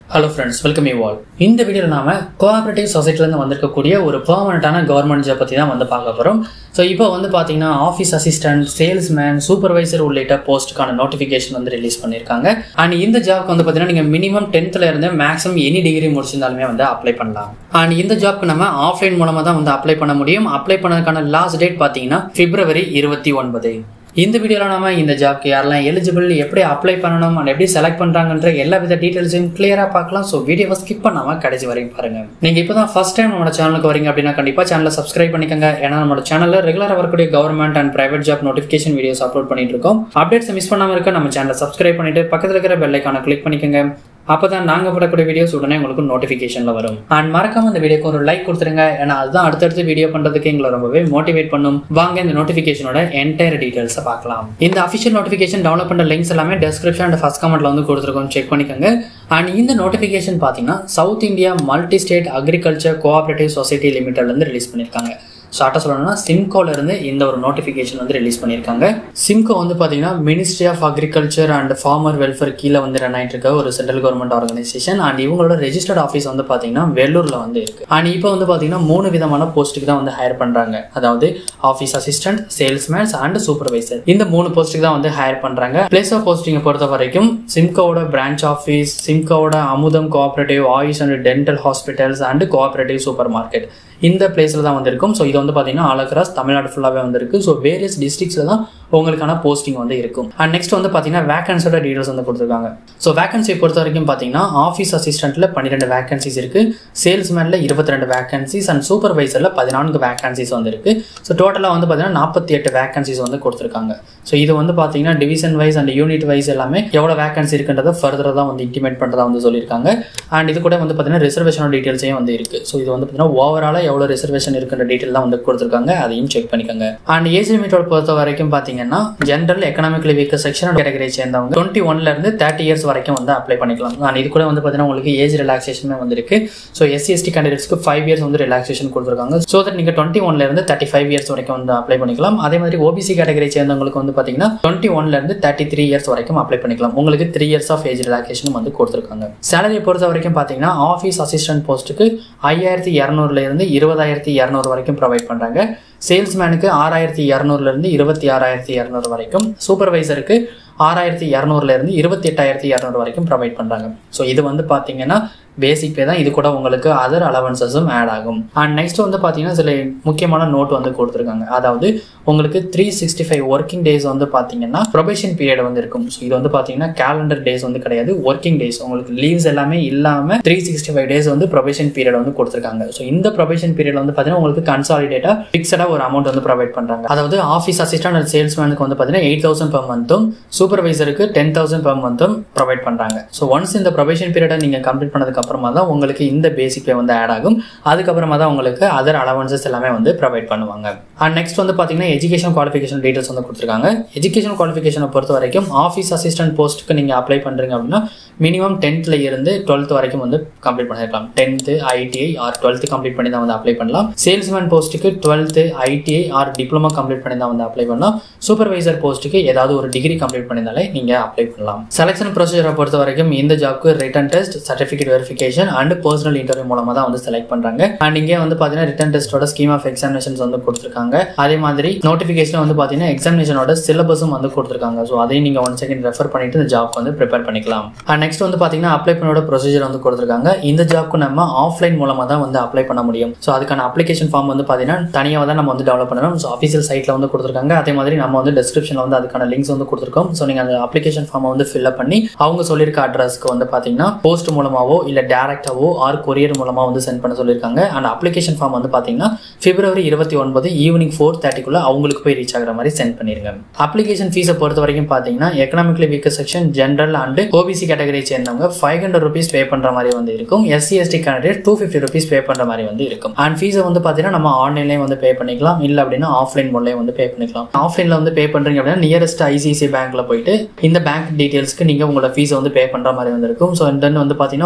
hello friends welcome you all இந்த வீடியோவில் நாம கோஆபரேட்டிவ் சொசைட்டிலேருந்து வந்திருக்கக்கூடிய ஒரு பெர்மனண்டான கவர்மெண்ட் ஜாப் பற்றி தான் வந்து பார்க்க போகிறோம் ஸோ இப்போ வந்து பார்த்தீங்கன்னா ஆஃபீஸ் அசிஸ்டன்ட் சேல்ஸ்மேன் சூப்பர்வைசர் உள்ளிட்ட போஸ்ட்டுக்கான நோட்டிஃபிகேஷன் வந்து ரிலீஸ் பண்ணியிருக்காங்க அண்ட் இந்த ஜாப்க்கு வந்து பார்த்தீங்கன்னா நீங்கள் மினிமம் டென்த்தில் இருந்து மேக்ஸிமம் எனி டிகிரி முடிச்சிருந்தாலுமே வந்து அப்ளை பண்ணலாம் அண்ட் இந்த ஜாப்க்கு நம்ம ஆஃப்லைன் மூலமாக தான் வந்து அப்ளை பண்ண முடியும் அப்ளை பண்ணதுக்கான லாஸ்ட் டேட் பார்த்தீங்கன்னா பிப்ரவரி இருபத்தி ஒன்பது இந்த வீடியோவில் நாம இந்த ஜாப்க்கு யாரெல்லாம் எலிஜிபிள் எப்படி அப்ளை பண்ணணும் அண்ட் எப்படி செலக்ட் பண்ணுறாங்கன்ற எல்லா வித டீட்டெயில்ஸையும் கிளியராக பார்க்கலாம் ஸோ வீடியோவை ஸ்கிப் பண்ணாமல் கடைசி வரையும் பாருங்க நீங்கள் இப்போ தான் ஃபஸ்ட் டைம் நம்மளோட சேனலுக்கு வரீங்க அப்படின்னா கண்டிப்பாக சேனலை சப்ஸ்கிரைப் பண்ணிக்கோங்க ஏன்னா நம்மளோட சேனலில் ரெகுலராக வரக்கூடிய government and private job notification videos upload பண்ணிட்டு இருக்கோம் அப்டேட்ஸ் மிஸ் பண்ணாமல் இருக்க நம்ம சேனலை சப்ஸ்கிரைப் பண்ணிட்டு பக்கத்தில் இருக்கிற பெல் ஐக்கானை கிளிக் பண்ணிக்கோங்க அப்போ தான் நாங்கள் போடக்கூடிய வீடியோஸ் உடனே உங்களுக்கு நோட்டிஃபிகேஷனில் வரும் அண்ட் மறக்காம இந்த வீடியோக்கு ஒரு லைக் கொடுத்துருங்க ஏன்னா அதுதான் அடுத்தடுத்து வீடியோ பண்ணுறதுக்கு எங்களை ரொம்பவே மோட்டிவேட் பண்ணும் வாங்க இந்த நோட்டிஃபிகேஷனோட என்டையர் டீட்டெயில்ஸை பார்க்கலாம் இந்த அஃபிஷியல் நோட்டிஃபிகேஷன் டவுன்லோட் பண்ணுற லிங்க்ஸ் எல்லாமே டெஸ்கிரிப்ஷன் அண்ட் ஃபஸ்ட் கமெண்ட்ல வந்து கொடுத்துருக்கோம் செக் பண்ணிக்கோங்க அண்ட் இந்த நோட்டிஃபிகேஷன் பார்த்தீங்கன்னா south India multi state agriculture cooperative society லிமிடெட்லேருந்து ரிலீஸ் பண்ணியிருக்காங்க ஷார்ட்டாக சொல்லணும்னா சிம்கோல இருந்து இந்த ஒரு நோட்டிஃபிகேஷன் வந்து ரிலீஸ் பண்ணியிருக்காங்க சிம்கோ வந்து பார்த்தீங்கன்னா ministry of agriculture and farmer welfare கீழே வந்து ரன் ஆகிட்டு இருக்க ஒரு சென்ட்ரல் கவர்மெண்ட் ஆர்கனைசேஷன் அண்ட் இவங்களோட ரெஜிஸ்டர்ட் ஆஃபீஸ் வந்து பார்த்தீங்கன்னா வெள்ளூரில் வந்து இருக்கு அண்ட் இப்போ வந்து பார்த்தீங்கன்னா மூணு விதமான போஸ்ட்டுக்கு தான் வந்து ஹையர் பண்ணுறாங்க அதாவது office assistant salesmen and supervisor இந்த மூணு போஸ்ட்டுக்கு தான் வந்து ஹையர் பண்ணுறாங்க பிளேஸ் ஆஃப் போஸ்டிங்கை பொறுத்த வரைக்கும் சிம்கோவோட பிரான்ச் ஆஃபீஸ் சிம்கோவோட Amudham cooperative Ayush and dental hospitals and cooperative super market இந்த பிளேஸில் தான் வந்திருக்கும் ஸோ இது வந்து பார்த்தீங்கன்னா ஆல் அக்ராஸ் தமிழ்நாடு ஃபுல்லாகவே வந்திருக்கு ஸோ வேரியஸ் டிஸ்ட்ரிக்ஸில் தான் உங்களுக்கான போஸ்டிங் வந்து இருக்கும் அண்ட் நெக்ஸ்ட் வந்து பார்த்தீங்கன்னா வேகன்ஸோட டீடைல்ஸ் வந்து கொடுத்துருக்காங்க ஸோ வேகன்சியை பொறுத்த வரைக்கும் பார்த்தீங்கன்னா ஆஃபீஸ் அசிஸ்டண்ட்டில் பன்னிரெண்டு வேகன்சிஸ் இருக்குது சேல்ஸ்மேனில் இருபத்தி ரெண்டு வேகன்சிஸ் அண்ட் சூப்பர்வைசரில் பதினான்கு வேகன்சிஸ் வந்து இருக்குது ஸோ டோட்டலாக வந்து பார்த்தீங்கன்னா நாற்பத்தி எட்டு வேகன்சிஸ் வந்து கொடுத்துருக்காங்க ஸோ இது வந்து பார்த்தீங்கன்னா division wise and unit wise எல்லாமே எவ்வளோ வேகன்சி இருக்குன்றதை ஃபர்தராக தான் வந்து இன்டிமேட் பண்ணுறதா வந்து சொல்லியிருக்காங்க அண்ட் இது கூட வந்து பார்த்தீங்கன்னா ரிசர்வேஷனோட டீட்டெயில்ஸையும் வந்து இருக்குது ஸோ இது வந்து பார்த்தீங்கன்னா ஓவராலாக எவ்வளோ ரிசர்வேஷன் இருக்குன்ற டீட்டெயில் தான் வந்து கொடுத்துருக்காங்க அதையும் செக் பண்ணிக்கோங்க அண்ட் ஏஜ் லிமிட்டோட பொறுத்த வரைக்கும் பார்த்தீங்கன்னா general economically weaker section category சேர்ந்தவங்க டுவெண்ட்டி ஒன்ல இருந்து தேர்ட்டி இயர்ஸ் வரைக்கும் வந்து அப்ளை பண்ணிக்கலாம் அண்ட் இது கூட வந்து பார்த்தீங்கன்னா உங்களுக்கு ஏஜ் ரிலாக்ஸேஷன் வந்திருக்கு ஸோ எஸ்சி எஸ்டி கேண்டிடேட்ஸ்க்கு ஃபைவ் இயர்ஸ் வந்து ரிலாக்ஸேஷன் கொடுத்துருக்காங்க ஸோ தட் நீங்கள் டுவெண்ட்டி ஒன்ல இருந்து தேர்ட்டி ஃபைவ் இயர்ஸ் வரைக்கும் வந்து அப்ளை பண்ணிக்கலாம் அதே மாதிரி ஓபிசி கேட்டகரி சேர்ந்தவங்களுக்கு வந்து பார்த்தீங்கன்னா டுவெண்ட்டி ஒன்ல இருந்து தேர்ட்டி த்ரீ இயர்ஸ் வரைக்கும் அப்ளை பண்ணிக்கலாம் உங்களுக்கு three years of age relaxation வந்து கொடுத்துருக்காங்க சேலரியை பொறுத்த வரைக்கும் பார்த்தீங்கன்னா ஆஃபீஸ் அசிஸ்டன்ட் போஸ்ட்டுக்கு ஐயாயிரத்தி இரநூறுல இருந்து இருபதாயிரத்தி இரநூறு வரைக்கும் ப்ரொவைட் பண்ணுறாங்க சேல்ஸ்மேனுக்கு ஆறாயிரத்தி இரநூறுலேருந்து இருபத்தி ஆறாயிரத்தி இரநூறு வரைக்கும் சூப்பர்வைசருக்கு ஆறாயிரத்தி இரநூறுலேருந்து இருபத்தி எட்டாயிரத்தி இரநூறு வரைக்கும் ப்ரொவைட் பண்ணுறாங்க ஸோ இது வந்து பார்த்தீங்கன்னா பேசிக் பே தான் இது கூட உங்களுக்கு அதர் அலவன்சஸும் ஆட் ஆகும் அண்ட் நெக்ஸ்ட் வந்து பார்த்தீங்கன்னா சில முக்கியமான நோட் வந்து கொடுத்துருக்காங்க அதாவது உங்களுக்கு three sixty five working days வந்து பார்த்தீங்கன்னா ப்ரொபேஷன் பீரியட் வந்து இருக்கும் ஸோ இது வந்து பார்த்தீங்கன்னா கேலண்டர் டேஸ் வந்து கிடையாது ஒர்க்கிங் டேஸ் உங்களுக்கு லீவ்ஸ் எல்லாமே இல்லாமல் த்ரீ சிக்ஸ்டி ஃபைவ் டேஸ் வந்து ப்ரொபேஷன் பீரியட் வந்து கொடுத்துருக்காங்க ஸோ இந்த ப்ரொபேஷன் பீரியட் வந்து பார்த்தீங்கன்னா உங்களுக்கு கன்சாலிடேட்டாக ஃபிக்ஸடாக ஒரு அமௌண்ட் வந்து ப்ரொவைட் பண்ணுறாங்க அதாவது ஆஃபீஸ் அசிஸ்டன்ட் அண்ட் சேல்ஸ்மேனுக்கு வந்து பார்த்தீங்கன்னா எயிட் தௌசண்ட் பர் மந்த்தும் சூப்பர்வைசருக்கு டென் தௌசண்ட் பர் மந்த்தும் ப்ரொவைட் பண்ணுறாங்க ஸோ ஒன்ஸ் இந்த ப்ரொபேஷன் பீரியடை நீங்கள் கம்ப்ளீட் பண்ணதுக்கு அப்புறமா தான் உங்களுக்கு இந்த பேசிக் பே வந்து ஆட் ஆகும் அதுக்கப்புறமா தான் உங்களுக்கு அதர் அலவன்சஸ் எல்லாமே வந்து ப்ரொவைட் பண்ணுவாங்க அண்ட் நெக்ஸ்ட் வந்து பார்த்தீங்கன்னா எஜுகேஷன் குவாலிஃபிகேஷன் டீட்டெயில்ஸ் வந்து கொடுத்துருக்காங்க எஜுகேஷன் குவாலிஃபிகேஷனை பொறுத்த வரைக்கும் ஆஃபீஸ் அசிஸ்டன்ட் போஸ்ட்டுக்கு நீங்கள் அப்ளை பண்ணுறீங்க அப்படின்னா மினிமம் டென்த்தில் இருந்து டுவெல்த் வரைக்கும் வந்து கம்ப்ளீட் பண்ணிருக்கலாம் tenth ITI or twelfth complete பண்ணி தான் வந்து அப்ளை பண்ணலாம் சேல்ஸ்மேன் போஸ்ட்டுக்கு twelfth ITI or diploma complete பண்ணி தான் வந்து அப்ளை பண்ணலாம் சூப்பர்வைசர் போஸ்ட்டுக்கு ஏதாவது ஒரு டிகிரி கம்ப்ளீட் பண்ணியிருந்தாலே நீங்கள் அப்ளை பண்ணலாம் செலெக்ஷன் ப்ரொசீஜரை பொறுத்த வரைக்கும் இந்த ஜாப்க்கு written test certificate verification and personal interview மூலமாக தான் வந்து செலக்ட் பண்ணுறாங்க அண்ட் இங்கே வந்து பார்த்தீங்கன்னா ரிட்டன் டெஸ்ட்டோட ஸ்கீம் ஆஃப் எக்ஸாமினேஷன்ஸ் வந்து கொடுத்துருக்காங்க அதே மாதிரி நோட்டிஃபிகேஷன் வந்து பார்த்தீங்கன்னா எக்ஸாமினேஷனோட சிலபஸும் வந்து கொடுத்துருக்காங்க ஸோ அதையும் நீங்கள் ஒன் செகண்ட் ரெஃபர் பண்ணிட்டு இந்த ஜாப் வந்து ப்ரிப்பேர் பண்ணிக்கலாம் அண்ட் நெக்ஸ்ட் வந்து பார்த்தீங்கன்னா அப்ளை பண்ணோட ப்ரொசீஜர் வந்து கொடுத்துருக்காங்க இந்த ஜாப்க்கு நம்ம ஆஃப்லைன் மூலமாக தான் வந்து அப்ளை பண்ண முடியும் ஸோ அதுக்கான அப்ளிகேஷன் ஃபார்ம் வந்து பார்த்தீங்கன்னா தனியாக தான் நம்ம வந்து டெவலப் பண்ணணும் ஸோ ஆஃபீஷியல் சைட்டில் வந்து கொடுத்துருக்காங்க அதே மாதிரி நம்ம வந்து டிஸ்கிரிப்ஷனில் வந்து அதுக்கான லிங்க்ஸ் வந்து கொடுத்துருக்கோம் ஸோ நீங்கள் அந்த அப்ளிகேஷன் ஃபார்மை வந்து ஃபில்அப் பண்ணி அவங்க சொல்லியிருக்க அட்ரஸ்க்கு வந்து பார்த்தீங்கன்னா போஸ்ட் மூலமாவோ இல்லை டேரக்டாவோ ஆர் கொரியர் மூலமாக வந்து சென்ட் பண்ண சொல்லியிருக்காங்க அண்ட் அப்ளிகேஷன் ஃபார்ம் வந்து பார்த்தீங்கன்னா பிப்ரவரி இருபத்தி ஒன்பது ஈவினிங் ஃபோர் தேர்ட்டிக்குள்ள அவங்களுக்கு போய் ரீச் ஆகிற மாதிரி சென்ட் பண்ணிருங்க அப்ளிகேஷன் ஃபீஸை பொறுத்த வரைக்கும் பார்த்தீங்கன்னா economically weaker section general and OBC category சேர்ந்தவங்க ஃபைவ் ஹண்ட்ரட் ருபீஸ் பே பண்ணுற மாதிரி வந்து இருக்கும் SC ST candidate two fifty rupees pay பண்ணுற மாதிரி வந்து இருக்கும் அண்ட் ஃபீஸை வந்து பார்த்தீங்கன்னா நம்ம ஆன்லைன்லேயே வந்து பே பண்ணிக்கலாம் இல்லை அப்படின்னா ஆஃப்லைன் மூலம் வந்து பே பண்ணிக்கலாம் ஆஃப்லைனில் வந்து பே பண்ணுறீங்க அப்படின்னா நியரஸ்ட் ஐசிஐசி பேங்க்ல போயிட்டு இந்த பேங்க் டீட்டெயில்ஸ்க்கு நீங்கள் உங்களோட ஃபீஸை வந்து பே பண்ணுற மாதிரி வந்து இருக்கும் ஸோ தென் வந்து பார்த்தீங்கன்னா ஒரிஜினல்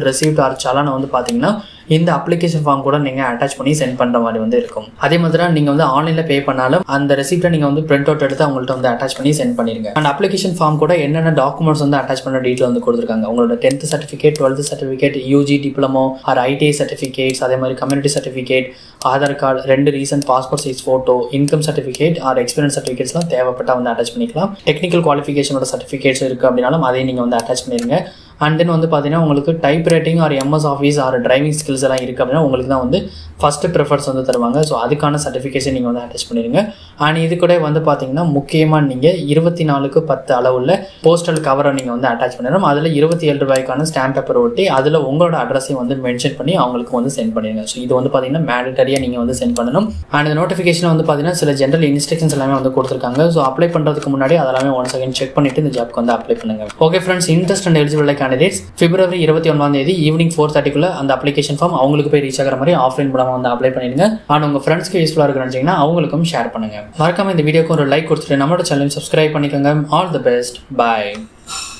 ஒரிஜினல் ரெசிப்ட் ஆர் சலானை வந்து பார்த்தீங்கன்னா இந்த அப்ளிகேஷன் ஃபார்ம் கூட நீங்கள் அட்டாச் பண்ணி சென்ட் பண்ணுற மாதிரி வந்து இருக்கும் அதே மாதிரி தான் நீங்கள் வந்து ஆன்லைனில் பே பண்ணாலும் அந்த ரெசிப்ட்டை நீங்கள் வந்து பிரிண்ட் அவுட் எடுத்து அவங்கள்ட்ட வந்து அட்டாச் பண்ணி சென்ட் பண்ணிருங்க அண்ட் அப்ளிகேஷன் ஃபார்ம் கூட என்னென்ன டாக்குமெண்ட்ஸ் வந்து அட்டாச் பண்ண டீட்டெயில் வந்து கொடுத்துருக்காங்க உங்களோட tenth certificate twelfth certificate UG diploma or ITI certificates அதே மாதிரி கம்யூனிட்டி சர்டிஃபிகேட் ஆதார் கார்டு ரெண்டு recent passport size photo income certificate or experience சர்டிஃபிகேட்ஸ்லாம் தேவைப்பட்டால் வந்து அட்டாச் பண்ணிக்கலாம் டெக்னிக்கல் குவாலிஃபிகேஷனோட சர்டிஃபிகேட்ஸ் இருக்குது அப்படின்னாலும் அதையும் நீங்கள் வந்து அட்டாச் பண்ணிடுங்க அண்ட் தென் வந்து பார்த்தீங்கன்னா உங்களுக்கு type writing or MS office or driving skills எல்லாம் இருக்குது அப்படின்னா உங்களுக்கு தான் வந்து ஃபஸ்ட்டு ப்ரிஃபர்ஸ் வந்து தருவாங்க ஸோ அதுக்கான சர்டிஃபிகேஷன் நீங்கள் வந்து அட்டாச் பண்ணிடுங்க அண்ட் இது கூட வந்து பார்த்தீங்கன்னா முக்கியமாக நீங்கள் இருபத்தி நாலுக்கு பத்து அளவுள்ள போஸ்டல் கவரை நீங்கள் வந்து அட்டாச் பண்ணிடணும் அதில் இருபத்தி ஏழு ரூபாய்க்கான ஸ்டாம்ப் பேப்பர் ஒட்டி அதில் உங்களோட அட்ரஸையும் வந்து மென்ஷன் பண்ணி அவங்களுக்கு வந்து சென்ட் பண்ணிடுங்க ஸோ இது வந்து பார்த்தீங்கன்னா மேண்டட்டரியாக நீங்கள் வந்து சென்ட் பண்ணணும் அண்ட் இந்த நோட்டிஃபிகேஷன் வந்து பார்த்தீங்கன்னா சில ஜென்ரல் இன்ஸ்ட்ரக்ஷன்ஸ் எல்லாமே வந்து கொடுத்துருக்காங்க ஸோ அப்ளை பண்ணுறதுக்கு முன்னாடி அதெல்லாமே ஒன் செகண்ட் செக் பண்ணிட்டு இந்த ஜாப்க்கு வந்து அப்ளை பண்ணுங்க okay friends interest and eligible candidates பிப்ரவரி இருபத்தி ஒன்பதாம் தேதி ஈவினிங் ஃபோர் தேர்ட்டிக்குள்ள அந்த அப்ளிகேஷன் ஃபார்ம் அவங்களுக்கு போய் ரீச் ஆகிற மாதிரி ஆஃப்லைன் மூலமாக வந்து அப்ளை பண்ணிடுங்க அண்ட் உங்கள் ஃப்ரெண்ட்ஸ்க்கு யூஸ்ஃபுல்லாக இருக்குன்னு நினச்சிங்கன்னா அவங்களுக்கும் ஷேர் பண்ணுங்க மறக்காம இந்த வீடியோக்கு ஒரு லைக் கொடுத்துட்டு நம்மளோட சேனல் சப்ஸ்கிரைப் பண்ணிக்கோங்க ஆல் தி பெஸ்ட் பாய்